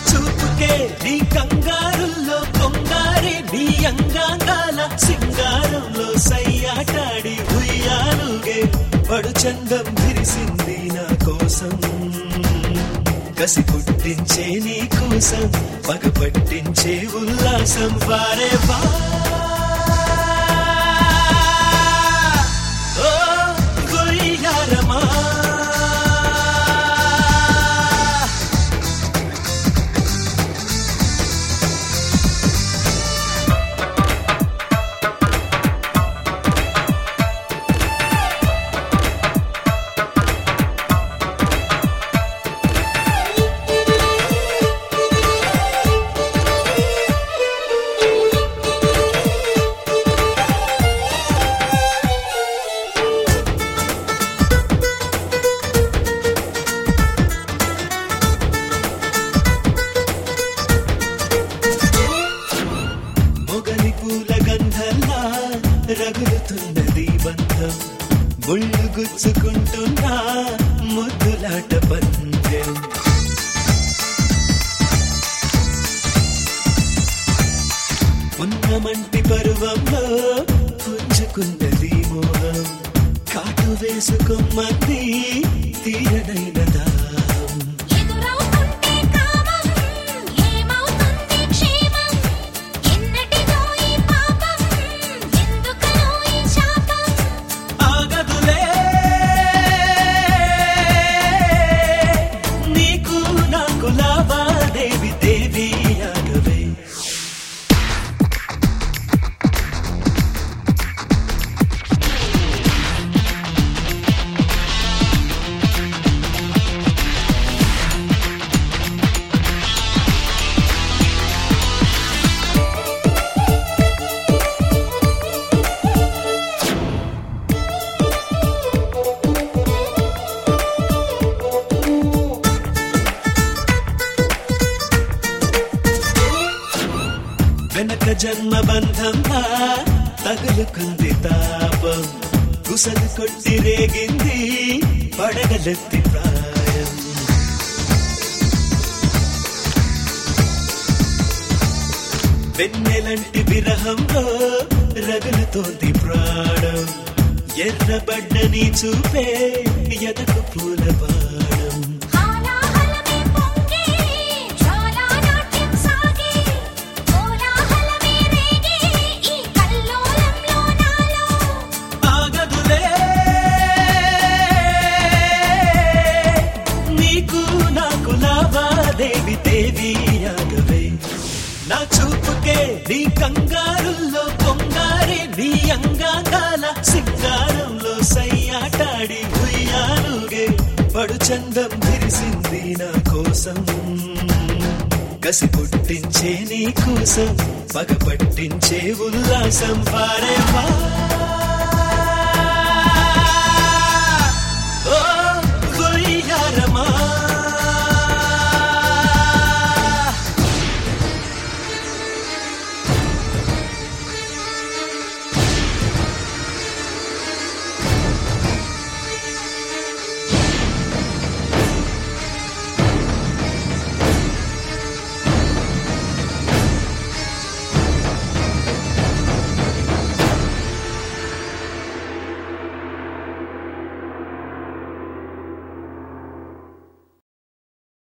చూపుకే నీ కంగారుల్లో కొంగారి నీ అంగాంగాల సింగారంలో సయ్యాటాడి ఉయ్యాలుగే పడు చందం విరిసింది నా కోసం కసి పుట్టించే నీ కోసం పగ పట్టించే ఉల్లాసం వారే వా ఓ గుయ్యారమా మొగలి పూల గంధల్లా రగులుతున్నది బంధం ముళ్ళు గుచ్చుకుంటున్నా ముద్దులాట పందెం ఉన్నమంటి పరువంలో పుంజుకున్నది మోహం కాటు వేసుకోమంది తీరనైన దాహం ఎదురవుతుంటే కామం ఏమవుతుంది క్షేమం ఎన్నటిదో ఈ పాపం ఎందుకనో ఈ శాపం ఆగదులే నీకు నాకు లావాదేవి దేవి ఆగవే వెనక జన్మ బంధంగా తగులుకుంది తాపం కుసలు కొట్టి రేగింది పడగలెత్తి ప్రాయం వెన్నెలంటి విరహంలో రగులుతోంది ప్రాణం ఎర్రబడ్డని చూపే ఎదకు పూల బాణం హాలాహలమే పొంగే జ్వాలా నాట్యం సాగే కోలాహలమే రేగే ఈ కల్లోలంలో నాలో ఆగదులే నీకు నాకు లావాదేవి దేవి ఆగవే నా చూపుకే నీ కంగారుల్లో పొంగారి నీ అంగాంగాల సింగారంలో సయ్యాటాడి ఉయ్యాలుగే పడు చందం విరిసింది నా కోసం కసి పుట్టించే నీ కోసం పగ పట్టించే ఉల్లాసం వారే వా